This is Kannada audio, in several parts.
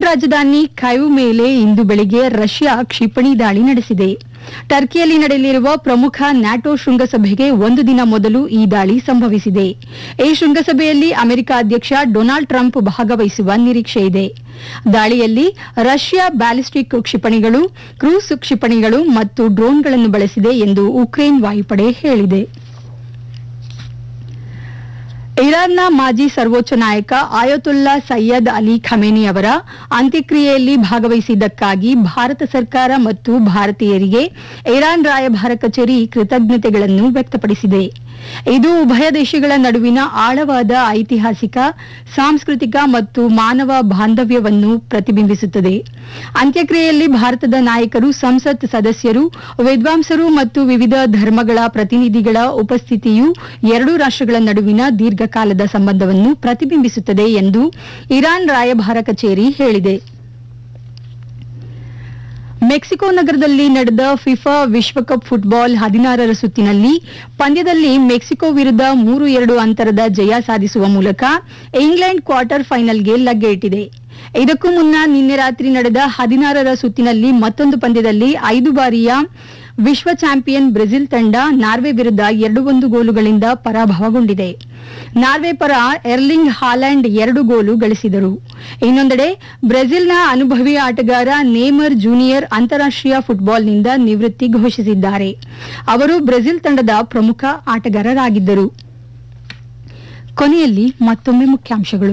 ರಾಜಧಾನಿ ಖೈವ್ ಮೇಲೆ ಇಂದು ಬೆಳಿಗ್ಗೆ ರಷ್ಯಾ ಕ್ಷಿಪಣಿ ದಾಳಿ ನಡೆಸಿದೆ ಟರ್ಕಿಯಲ್ಲಿ ನಡೆಯಲಿರುವ ಪ್ರಮುಖ ನ್ಯಾಟೋ ಶೃಂಗಸಭೆಗೆ ಒಂದು ದಿನ ಮೊದಲು ಈ ದಾಳಿ ಸಂಭವಿಸಿದೆ ಈ ಶೃಂಗಸಭೆಯಲ್ಲಿ ಅಮೆರಿಕ ಅಧ್ಯಕ್ಷ ಡೊನಾಲ್ಡ್ ಟ್ರಂಪ್ ಭಾಗವಹಿಸುವ ನಿರೀಕ್ಷೆ ಇದೆ ದಾಳಿಯಲ್ಲಿ ರಷ್ಯಾ ಬ್ಯಾಲಿಸ್ಟಿಕ್ ಕ್ಷಿಪಣಿಗಳು ಕ್ರೂಸ್ ಕ್ಷಿಪಣಿಗಳು ಮತ್ತು ಡ್ರೋನ್ಗಳನ್ನು ಬಳಸಿದೆ ಎಂದು ಉಕ್ರೇನ್ ವಾಯುಪಡೆ ಹೇಳಿದೆ ಇರಾನ್ನ ಮಾಜಿ ಸರ್ವೋಚ್ಚ ನಾಯಕ ಆಯತುಲ್ಲಾ ಸೈಯದ್ ಅಲಿ ಖಮೇನಿ ಅವರ ಅಂತ್ಯಕ್ರಿಯೆಯಲ್ಲಿ ಭಾಗವಹಿಸಿದ್ದಕ್ಕಾಗಿ ಭಾರತ ಸರ್ಕಾರ ಮತ್ತು ಭಾರತೀಯರಿಗೆ ಇರಾನ್ ರಾಯಭಾರ ಕಚೇರಿ ಕೃತಜ್ಞತೆಗಳನ್ನು ವ್ಯಕ್ತಪಡಿಸಿದೆ ಇದು ಉಭಯ ದೇಶಗಳ ನಡುವಿನ ಆಳವಾದ ಐತಿಹಾಸಿಕ ಸಾಂಸ್ಕೃತಿಕ ಮತ್ತು ಮಾನವ ಬಾಂಧವ್ಯವನ್ನು ಪ್ರತಿಬಿಂಬಿಸುತ್ತದೆ ಅಂತ್ಯಕ್ರಿಯೆಯಲ್ಲಿ ಭಾರತದ ನಾಯಕರು ಸಂಸತ್ ಸದಸ್ಯರು ವಿದ್ವಾಂಸರು ಮತ್ತು ವಿವಿಧ ಧರ್ಮಗಳ ಪ್ರತಿನಿಧಿಗಳ ಉಪಸ್ಥಿತಿಯು ಎರಡೂ ರಾಷ್ಟ್ರಗಳ ನಡುವಿನ ದೀರ್ಘಕಾಲದ ಸಂಬಂಧವನ್ನು ಪ್ರತಿಬಿಂಬಿಸುತ್ತದೆ ಎಂದು ಇರಾನ್ ರಾಯಭಾರ ಕಚೇರಿ ಹೇಳಿದೆ ಮೆಕ್ಸಿಕೋ ನಗರದಲ್ಲಿ ನಡೆದ ಫಿಫಾ ವಿಶ್ವಕಪ್ ಫುಟ್ಬಾಲ್ ಹದಿನಾರರ ಸುತ್ತಿನಲ್ಲಿ ಪಂದ್ಯದಲ್ಲಿ ಮೆಕ್ಸಿಕೋ ವಿರುದ್ಧ ಮೂರು ಎರಡು ಅಂತರದ ಜಯ ಸಾಧಿಸುವ ಮೂಲಕ ಇಂಗ್ಲೆಂಡ್ ಕ್ವಾರ್ಟರ್ ಫೈನಲ್ಗೆ ಲಗ್ಗೆ ಇಟ್ಟಿದೆ ಇದಕ್ಕೂ ಮುನ್ನ ನಿನ್ನೆ ರಾತ್ರಿ ನಡೆದ ಹದಿನಾರರ ಸುತ್ತಿನಲ್ಲಿ ಮತ್ತೊಂದು ಪಂದ್ಯದಲ್ಲಿ ಐದು ಬಾರಿಯ ವಿಶ್ವ ಚಾಂಪಿಯನ್ ಬ್ರೆಜಿಲ್ ತಂಡ ನಾರ್ವೆ ವಿರುದ್ಧ ಎರಡು ಒಂದು ಗೋಲುಗಳಿಂದ ಪರಾಭವಗೊಂಡಿದೆ ನಾರ್ವೆ ಪರ ಎರ್ಲಿಂಗ್ ಹಾಲ್ಯಾಂಡ್ ಎರಡು ಗೋಲು ಗಳಿಸಿದರು ಇನ್ನೊಂದೆಡೆ ಬ್ರೆಜಿಲ್ನ ಅನುಭವಿ ಆಟಗಾರ ನೇಮರ್ ಜೂನಿಯರ್ ಅಂತಾರಾಷ್ಟೀಯ ಫುಟ್ಬಾಲ್ನಿಂದ ನಿವೃತ್ತಿ ಘೋಷಿಸಿದ್ದಾರೆ ಅವರು ಬ್ರೆಜಿಲ್ ತಂಡದ ಪ್ರಮುಖ ಆಟಗಾರರಾಗಿದ್ದರು ಕೊನೆಯಲ್ಲಿ ಮತ್ತೊಮ್ಮೆ ಮುಖ್ಯಾಂಶಗಳು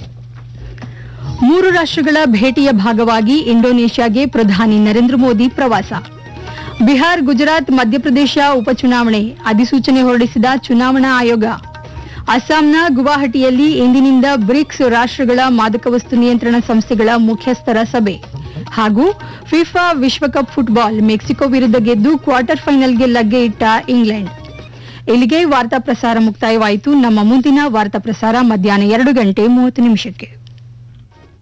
ಮೂರು ರಾಷ್ಟ್ರಗಳ ಭೇಟಿಯ ಭಾಗವಾಗಿ ಇಂಡೋನೇಷ್ಯಾಗೆ ಪ್ರಧಾನಿ ನರೇಂದ್ರ ಮೋದಿ ಪ್ರವಾಸ ಬಿಹಾರ್ ಗುಜರಾತ್ ಮಧ್ಯಪ್ರದೇಶ ಉಪಚುನಾವಣೆ ಅಧಿಸೂಚನೆ ಹೊರಡಿಸಿದ ಚುನಾವಣಾ ಆಯೋಗ ಅಸ್ಸಾಂನ ಗುವಾಹಟಿಯಲ್ಲಿ ಇಂದಿನಿಂದ ಬ್ರಿಕ್ಸ್ ರಾಷ್ಟ್ರಗಳ ಮಾದಕ ವಸ್ತು ನಿಯಂತ್ರಣ ಸಂಸ್ಥೆಗಳ ಮುಖ್ಯಸ್ಥರ ಸಭೆ ಹಾಗೂ ಫಿಫಾ ವಿಶ್ವಕಪ್ ಫುಟ್ಬಾಲ್ ಮೆಕ್ಸಿಕೋ ವಿರುದ್ಧ ಗೆದ್ದು ಕ್ವಾರ್ಟರ್ ಫೈನಲ್ಗೆ ಲಗ್ಗೆ ಇಟ್ಟ ಇಂಗ್ಲೆಂಡ್ ಇಲ್ಲಿಗೆ ವಾರ್ತಾ ಪ್ರಸಾರ ಮುಕ್ತಾಯವಾಯಿತು ನಮ್ಮ ಮುಂದಿನ ವಾರ್ತಾ ಪ್ರಸಾರ ಮಧ್ಯಾಹ್ನ ಎರಡು ಗಂಟೆ ಮೂವತ್ತು ನಿಮಿಷಕ್ಕೆ